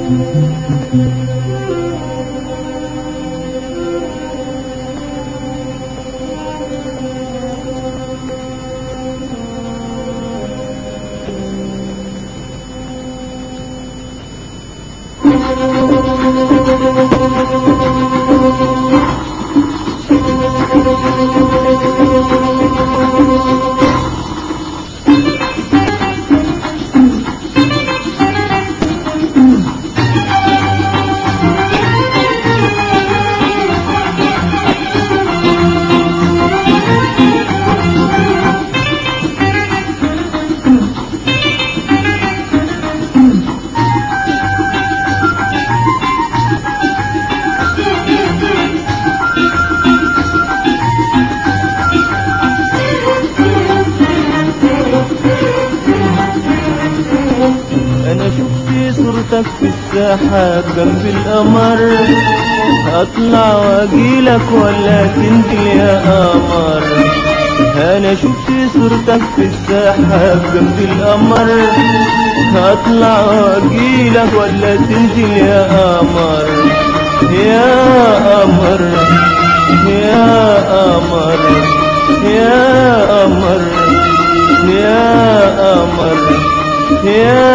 انا شفت صورتك في الساحة جنب القمر اطلع واجيلك ولا تنزل يا قمر انا شفت صورتك في الساحة جنب القمر اطلع واجيلك ولا تنزل يا قمر يا قمر يا قمر يا قمر يا قمر يا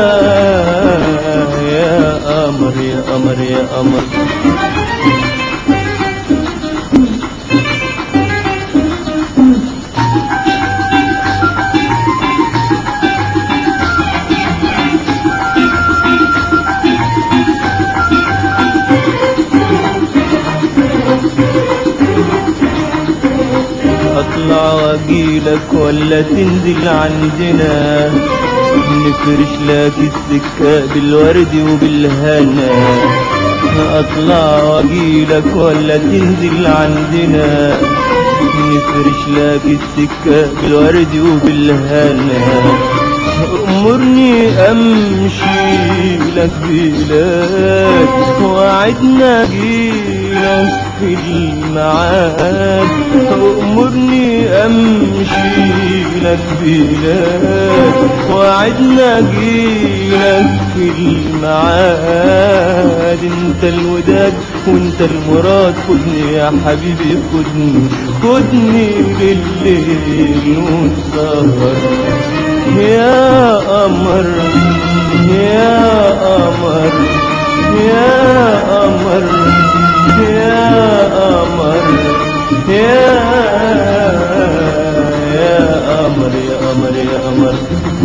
يا قمر يا قمر يا قمر اطلع واجيلك ولا تنزل عندنا نفرش لك السكة بالورد وبالهنا اطلع واجيلك ولا تنزل عندنا نفرش لك السكة بالورد وبالهنا امرني امشي لك بلاد وعدنا جيلك في الميعاد امرني امشي لك بلاد وعدنا جيلك في الميعاد انت الوداد وانت المراد خدني يا حبيبي خدني خدني بالليل والسهر يا قمر يا قمر يا قمر يا قمر يا يا قمر يا قمر يا قمر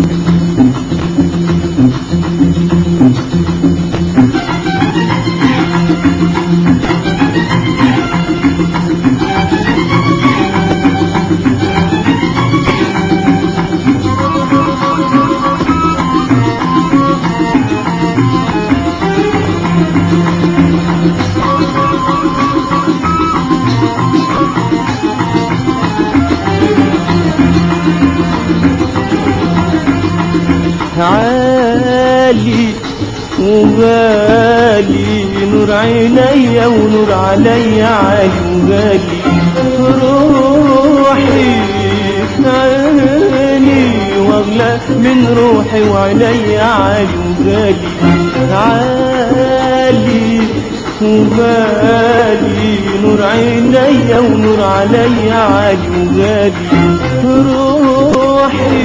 عالي وغالي نور عينيا ونور عليا عالي وغالي روحي عيني واغلى من روحي وعينيا عالي وغالي عالي وغالي نور عينيا ونور عليا عالي وغالي روحي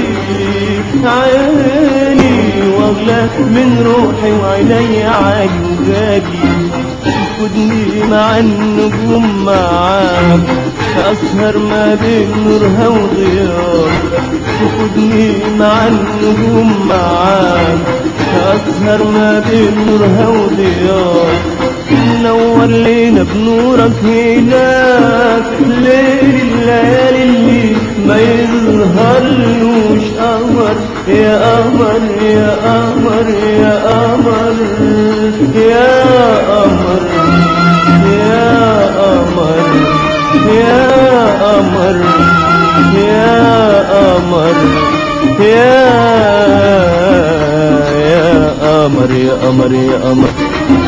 عيني واغلى من روحي وعيني عالي وغالي خدني مع النجوم معاك أسهر ما بين نورها وضياك خدني مع النجوم معاك أسهر ما بين نورها وضياك نور لينا بنورك هناك ليل الليالي اللي ما يظهرلوش قمر يا قمر يا قمر يا قمر يا قمر يا قمر يا قمر يا قمر يا يا قمر يا قمر يا قمر